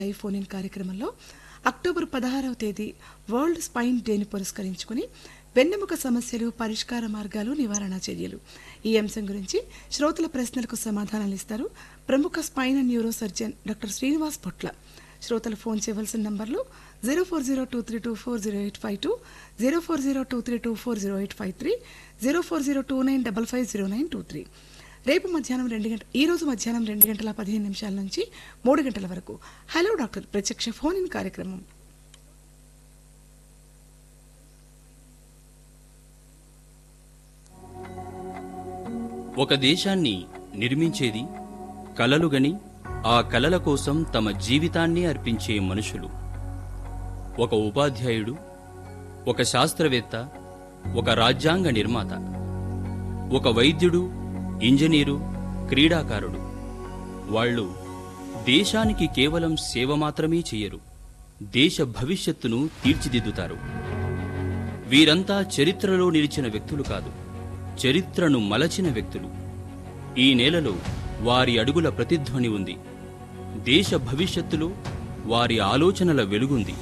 live phone in కార్యక్రమంలో October పదహారవ తేదీ వరల్డ్ స్పైన్ డేని పురస్కరించుకుని వెన్నెముక సమస్యలు పరిష్కార మార్గాలు నివారణ చర్యలు ఈ అంశం గురించి శ్రోతల ప్రశ్నలకు సమాధానాలు ఇస్తారు ప్రముఖ spine and neuro surgeon doctor Srinivas Potla శ్రోతలు ఫోన్ చేయవలసిన నంబర్లు zero four zero two three two four zero eight five two zero four zero two three two four zero eight five three zero four zero two nine double five zero nine two three రేపు మధ్యాహ్నం రెండు గంట ఈ రోజు మధ్యాహ్నం రెండు గంటల పదిహేను నిమిషాల నుంచి మూడు గంటల వరకు హలో డాక్టర్ ప్రత్యక్ష ఫోన్ ఇన్ కార్యక్రమం ఒక దేశాన్ని నిర్మించేది కలలుగని ఆ కలల కోసం తమ జీవితాన్ని అర్పించే మనుషులు ఒక ఉపాధ్యాయుడు ఒక శాస్త్రవేత్త ఒక రాజ్యాంగ నిర్మాత ఒక వైద్యుడు ఇంజనీరు క్రీడాకారుడు వాళ్ళు దేశానికి కేవలం సేవ మాత్రమే చేయరు దేశ భవిష్యత్తును తీర్చిదిద్దుతారు వీరంతా చరిత్రలో నిలిచిన వ్యక్తులు కాదు చరిత్రను మలచిన వ్యక్తులు ఈ నేలలో వారి అడుగుల ప్రతిధ్వని ఉంది దేశ భవిష్యత్తులో వారి ఆలోచనల వెలుగుంది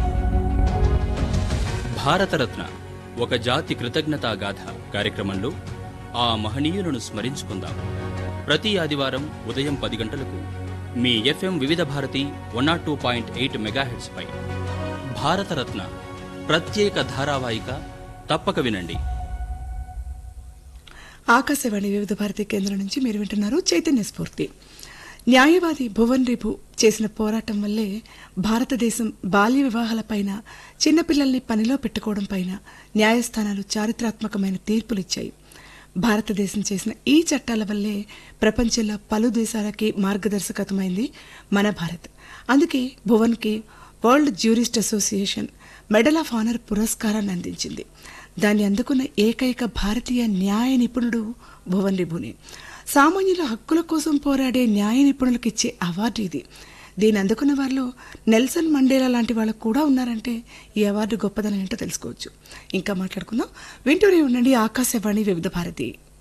భారతరత్న ఒక జాతి కృతజ్ఞతా గాథ కార్యక్రమంలో ఆ మహనీయులను స్మరించుకుందాం ప్రతి ఆదివారం ఉదయం పది గంటలకు మీ FM Vividh Bharati one nought two point eight megahertz పై భారతరత్న ప్రత్యేక ధారావాహిక తప్పక వినండి ఆకాశవాణి వివిధ భారతి కేంద్రం నుంచి మీరు వింటున్నారు చైతన్య స్ఫూర్తి న్యాయవాది భువన్ రిపు చేసిన పోరాటం వల్లే భారతదేశం బాల్య వివాహాలపైన చిన్నపిల్లల్ని పనిలో పెట్టుకోవడం పైన న్యాయస్థానాలు చారిత్రాత్మకమైన తీర్పులిచ్చాయి భారతదేశం చేసిన ఈ చట్టాల వల్లే ప్రపంచంలో పలు దేశాలకి మార్గదర్శకతమైంది మన భారత్ అందుకే భువన్కి world jurist association medal of honour పురస్కారాన్ని అందించింది దాన్ని అందుకున్న ఏకైక భారతీయ న్యాయ నిపుణుడు భువన్ రిభునే సామాన్యుల హక్కుల కోసం పోరాడే న్యాయ నిపుణులకు ఇచ్చే అవార్డు ఇది దీన్ని అందుకున్న వారిలో నెల్సన్ మండేలా లాంటి వాళ్ళు కూడా ఉన్నారంటే ఈ అవార్డు గొప్పదనం ఏంటో తెలుసుకోవచ్చు ఇంకా మాట్లాడుకుందాం వింటూనే ఉండండి ఆకాశవాణి వివిధ భారతి